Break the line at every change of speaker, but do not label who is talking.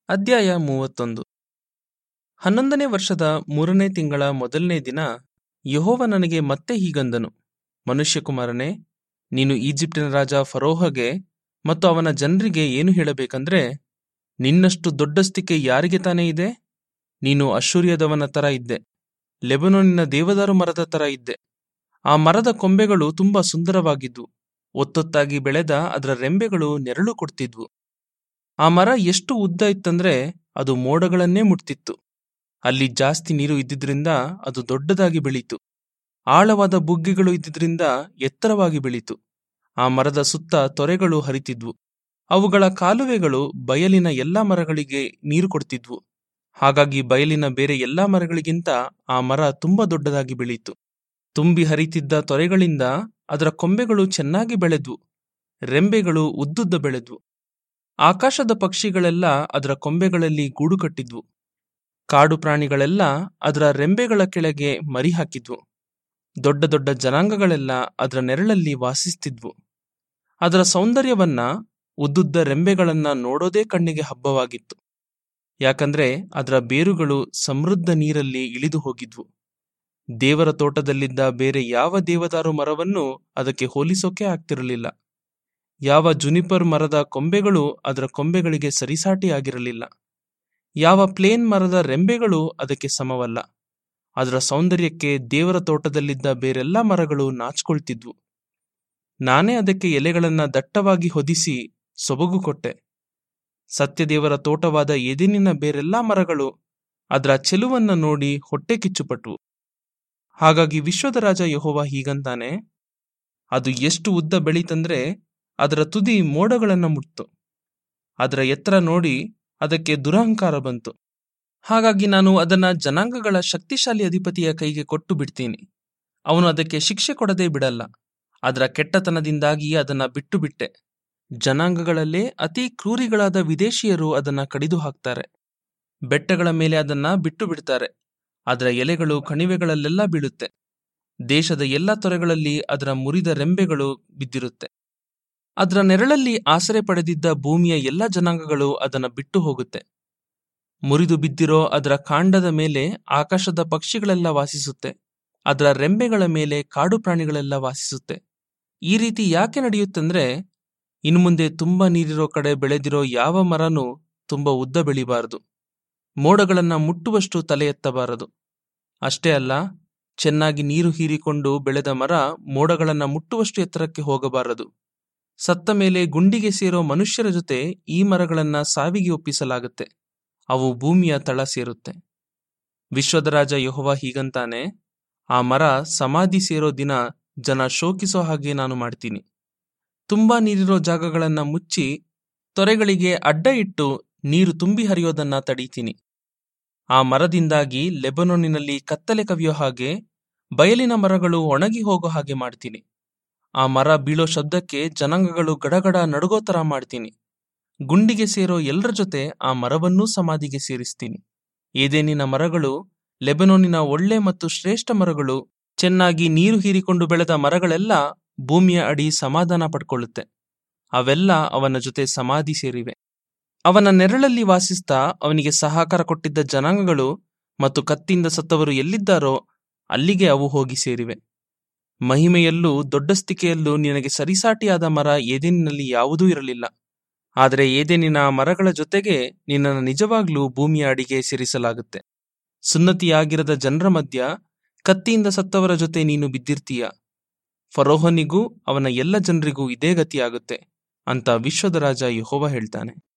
ಅಧ್ಯಾಯ ಮೂವತ್ತೊಂದು ಹನ್ನೊಂದನೇ ವರ್ಷದ ಮೂರನೇ ತಿಂಗಳ ಮೊದಲನೇ ದಿನ ಯೆಹೋವ ನನಗೆ ಮತ್ತೆ ಹೀಗಂದನು ಮನುಷ್ಯಕುಮಾರನೇ ನೀನು ಈಜಿಪ್ಟಿನ ರಾಜ ಫರೋಹಗೆ ಮತ್ತು ಅವನ ಜನರಿಗೆ ಏನು ಹೇಳಬೇಕಂದ್ರೆ ನಿನ್ನಷ್ಟು ದೊಡ್ಡಸ್ತಿಕೆ ಯಾರಿಗೆ ತಾನೇ ಇದೆ ನೀನು ಅಶ್ಶೂರ್ಯದವನ ತರ ಇದ್ದೆ ಲೆಬನೋನಿನ ದೇವದಾರು ಮರದ ತರ ಇದ್ದೆ ಆ ಮರದ ಕೊಂಬೆಗಳು ತುಂಬಾ ಸುಂದರವಾಗಿದ್ವು ಒತ್ತೊತ್ತಾಗಿ ಬೆಳೆದ ಅದರ ರೆಂಬೆಗಳು ನೆರಳು ಕೊಡ್ತಿದ್ವು ಆ ಮರ ಎಷ್ಟು ಉದ್ದ ಇತ್ತಂದ್ರೆ ಅದು ಮೋಡಗಳನ್ನೇ ಮುಟ್ತಿತ್ತು ಅಲ್ಲಿ ಜಾಸ್ತಿ ನೀರು ಇದ್ದಿದ್ರಿಂದ ಅದು ದೊಡ್ಡದಾಗಿ ಬೆಳೀತು ಆಳವಾದ ಬುಗ್ಗೆಗಳು ಇದ್ದಿದ್ರಿಂದ ಎತ್ತರವಾಗಿ ಬೆಳೀತು ಆ ಮರದ ಸುತ್ತ ತೊರೆಗಳು ಹರಿತಿದ್ವು ಅವುಗಳ ಕಾಲುವೆಗಳು ಬಯಲಿನ ಎಲ್ಲಾ ಮರಗಳಿಗೆ ನೀರು ಕೊಡ್ತಿದ್ವು ಹಾಗಾಗಿ ಬಯಲಿನ ಬೇರೆ ಎಲ್ಲಾ ಮರಗಳಿಗಿಂತ ಆ ಮರ ತುಂಬಾ ದೊಡ್ಡದಾಗಿ ಬೆಳೀತು ತುಂಬಿ ಹರಿತಿದ್ದ ತೊರೆಗಳಿಂದ ಅದರ ಕೊಂಬೆಗಳು ಚೆನ್ನಾಗಿ ಬೆಳೆದ್ವು ರೆಂಬೆಗಳು ಉದ್ದುದ್ದ ಬೆಳೆದ್ವು ಆಕಾಶದ ಪಕ್ಷಿಗಳೆಲ್ಲ ಅದರ ಕೊಂಬೆಗಳಲ್ಲಿ ಗೂಡು ಕಟ್ಟಿದ್ವು ಕಾಡು ಪ್ರಾಣಿಗಳೆಲ್ಲ ಅದರ ರೆಂಬೆಗಳ ಕೆಳಗೆ ಮರಿ ಹಾಕಿದ್ವು ದೊಡ್ಡ ದೊಡ್ಡ ಜನಾಂಗಗಳೆಲ್ಲ ಅದರ ನೆರಳಲ್ಲಿ ವಾಸಿಸ್ತಿದ್ವು ಅದರ ಸೌಂದರ್ಯವನ್ನ ಉದ್ದುದ್ದ ರೆಂಬೆಗಳನ್ನ ನೋಡೋದೇ ಕಣ್ಣಿಗೆ ಹಬ್ಬವಾಗಿತ್ತು ಯಾಕಂದ್ರೆ ಅದರ ಬೇರುಗಳು ಸಮೃದ್ಧ ನೀರಲ್ಲಿ ಇಳಿದು ಹೋಗಿದ್ವು ದೇವರ ತೋಟದಲ್ಲಿದ್ದ ಬೇರೆ ಯಾವ ದೇವದಾರು ಮರವನ್ನು ಅದಕ್ಕೆ ಹೋಲಿಸೋಕೆ ಆಗ್ತಿರಲಿಲ್ಲ ಯಾವ ಜುನಿಪರ್ ಮರದ ಕೊಂಬೆಗಳು ಅದರ ಕೊಂಬೆಗಳಿಗೆ ಸರಿಸಾಟಿಯಾಗಿರಲಿಲ್ಲ ಯಾವ ಪ್ಲೇನ್ ಮರದ ರೆಂಬೆಗಳು ಅದಕ್ಕೆ ಸಮವಲ್ಲ ಅದರ ಸೌಂದರ್ಯಕ್ಕೆ ದೇವರ ತೋಟದಲ್ಲಿದ್ದ ಬೇರೆಲ್ಲ ಮರಗಳು ನಾಚ್ಕೊಳ್ತಿದ್ವು ನಾನೇ ಅದಕ್ಕೆ ಎಲೆಗಳನ್ನ ದಟ್ಟವಾಗಿ ಹೊದಿಸಿ ಸೊಬಗು ಕೊಟ್ಟೆ ಸತ್ಯದೇವರ ತೋಟವಾದ ಎದಿನಿನ ಬೇರೆಲ್ಲಾ ಮರಗಳು ಅದರ ಚೆಲುವನ್ನ ನೋಡಿ ಹೊಟ್ಟೆ ಕಿಚ್ಚುಪಟ್ವು ಹಾಗಾಗಿ ವಿಶ್ವದ ರಾಜ ಯಹೋವ ಹೀಗಂತಾನೆ ಅದು ಎಷ್ಟು ಉದ್ದ ಬೆಳೀತಂದ್ರೆ ಅದರ ತುದಿ ಮೋಡಗಳನ್ನ ಮುಟ್ತು ಅದರ ಎತ್ತರ ನೋಡಿ ಅದಕ್ಕೆ ದುರಹಂಕಾರ ಬಂತು ಹಾಗಾಗಿ ನಾನು ಅದನ್ನ ಜನಾಂಗಗಳ ಶಕ್ತಿಶಾಲಿ ಅಧಿಪತಿಯ ಕೈಗೆ ಕೊಟ್ಟು ಬಿಡ್ತೀನಿ ಅವನು ಅದಕ್ಕೆ ಶಿಕ್ಷೆ ಕೊಡದೇ ಬಿಡಲ್ಲ ಅದರ ಕೆಟ್ಟತನದಿಂದಾಗಿ ಅದನ್ನ ಬಿಟ್ಟು ಬಿಟ್ಟೆ ಜನಾಂಗಗಳಲ್ಲೇ ಅತಿ ಕ್ರೂರಿಗಳಾದ ವಿದೇಶಿಯರು ಅದನ್ನ ಕಡಿದು ಹಾಕ್ತಾರೆ ಬೆಟ್ಟಗಳ ಮೇಲೆ ಅದನ್ನ ಬಿಟ್ಟು ಬಿಡ್ತಾರೆ ಅದರ ಎಲೆಗಳು ಕಣಿವೆಗಳಲ್ಲೆಲ್ಲ ಬೀಳುತ್ತೆ ದೇಶದ ಎಲ್ಲ ತೊರೆಗಳಲ್ಲಿ ಅದರ ಮುರಿದ ರೆಂಬೆಗಳು ಬಿದ್ದಿರುತ್ತೆ ಅದರ ನೆರಳಲ್ಲಿ ಆಸರೆ ಪಡೆದಿದ್ದ ಭೂಮಿಯ ಎಲ್ಲ ಜನಾಂಗಗಳು ಅದನ್ನ ಬಿಟ್ಟು ಹೋಗುತ್ತೆ ಮುರಿದು ಬಿದ್ದಿರೋ ಅದರ ಕಾಂಡದ ಮೇಲೆ ಆಕಾಶದ ಪಕ್ಷಿಗಳೆಲ್ಲ ವಾಸಿಸುತ್ತೆ ಅದರ ರೆಂಬೆಗಳ ಮೇಲೆ ಕಾಡು ಪ್ರಾಣಿಗಳೆಲ್ಲ ವಾಸಿಸುತ್ತೆ ಈ ರೀತಿ ಯಾಕೆ ನಡೆಯುತ್ತಂದ್ರೆ ಇನ್ನು ಮುಂದೆ ತುಂಬಾ ನೀರಿರೋ ಕಡೆ ಬೆಳೆದಿರೋ ಯಾವ ಮರನೂ ತುಂಬಾ ಉದ್ದ ಬೆಳಿಬಾರದು ಮೋಡಗಳನ್ನ ಮುಟ್ಟುವಷ್ಟು ತಲೆ ಎತ್ತಬಾರದು ಅಷ್ಟೇ ಅಲ್ಲ ಚೆನ್ನಾಗಿ ನೀರು ಹೀರಿಕೊಂಡು ಬೆಳೆದ ಮರ ಮೋಡಗಳನ್ನ ಮುಟ್ಟುವಷ್ಟು ಎತ್ತರಕ್ಕೆ ಹೋಗಬಾರದು ಸತ್ತ ಮೇಲೆ ಗುಂಡಿಗೆ ಸೇರೋ ಮನುಷ್ಯರ ಜೊತೆ ಈ ಮರಗಳನ್ನ ಸಾವಿಗೆ ಒಪ್ಪಿಸಲಾಗುತ್ತೆ ಅವು ಭೂಮಿಯ ತಳ ಸೇರುತ್ತೆ ವಿಶ್ವದ ರಾಜ ಯಹೋವ ಹೀಗಂತಾನೆ ಆ ಮರ ಸಮಾಧಿ ಸೇರೋ ದಿನ ಜನ ಶೋಕಿಸೋ ಹಾಗೆ ನಾನು ಮಾಡ್ತೀನಿ ತುಂಬಾ ನೀರಿರೋ ಜಾಗಗಳನ್ನ ಮುಚ್ಚಿ ತೊರೆಗಳಿಗೆ ಅಡ್ಡ ಇಟ್ಟು ನೀರು ತುಂಬಿ ಹರಿಯೋದನ್ನ ತಡೀತೀನಿ ಆ ಮರದಿಂದಾಗಿ ಲೆಬನೋನಿನಲ್ಲಿ ಕತ್ತಲೆ ಕವಿಯೋ ಹಾಗೆ ಬಯಲಿನ ಮರಗಳು ಒಣಗಿ ಹೋಗೋ ಹಾಗೆ ಮಾಡ್ತೀನಿ ಆ ಮರ ಬೀಳೋ ಶಬ್ದಕ್ಕೆ ಜನಾಂಗಗಳು ಗಡಗಡ ನಡುಗೋ ತರ ಮಾಡ್ತೀನಿ ಗುಂಡಿಗೆ ಸೇರೋ ಎಲ್ಲರ ಜೊತೆ ಆ ಮರವನ್ನೂ ಸಮಾಧಿಗೆ ಸೇರಿಸ್ತೀನಿ ಏದೇನಿನ ಮರಗಳು ಲೆಬನೋನಿನ ಒಳ್ಳೆ ಮತ್ತು ಶ್ರೇಷ್ಠ ಮರಗಳು ಚೆನ್ನಾಗಿ ನೀರು ಹೀರಿಕೊಂಡು ಬೆಳೆದ ಮರಗಳೆಲ್ಲ ಭೂಮಿಯ ಅಡಿ ಸಮಾಧಾನ ಪಡ್ಕೊಳ್ಳುತ್ತೆ ಅವೆಲ್ಲ ಅವನ ಜೊತೆ ಸಮಾಧಿ ಸೇರಿವೆ ಅವನ ನೆರಳಲ್ಲಿ ವಾಸಿಸ್ತಾ ಅವನಿಗೆ ಸಹಕಾರ ಕೊಟ್ಟಿದ್ದ ಜನಾಂಗಗಳು ಮತ್ತು ಕತ್ತಿಯಿಂದ ಸತ್ತವರು ಎಲ್ಲಿದ್ದಾರೋ ಅಲ್ಲಿಗೆ ಅವು ಹೋಗಿ ಸೇರಿವೆ ಮಹಿಮೆಯಲ್ಲೂ ದೊಡ್ಡಸ್ತಿಕೆಯಲ್ಲೂ ನಿನಗೆ ಸರಿಸಾಟಿಯಾದ ಮರ ಏದೇನಿನಲ್ಲಿ ಯಾವುದೂ ಇರಲಿಲ್ಲ ಆದರೆ ಏದೇನಿನ ಮರಗಳ ಜೊತೆಗೆ ನಿನ್ನನ್ನು ನಿಜವಾಗ್ಲೂ ಭೂಮಿಯ ಅಡಿಗೆ ಸೇರಿಸಲಾಗುತ್ತೆ ಸುನ್ನತಿಯಾಗಿರದ ಜನರ ಮಧ್ಯ ಕತ್ತಿಯಿಂದ ಸತ್ತವರ ಜೊತೆ ನೀನು ಬಿದ್ದಿರ್ತೀಯ ಫರೋಹನಿಗೂ ಅವನ ಎಲ್ಲ ಜನರಿಗೂ ಇದೇ ಗತಿಯಾಗುತ್ತೆ ಅಂತ ವಿಶ್ವದ ರಾಜ ಯಹೋವ ಹೇಳ್ತಾನೆ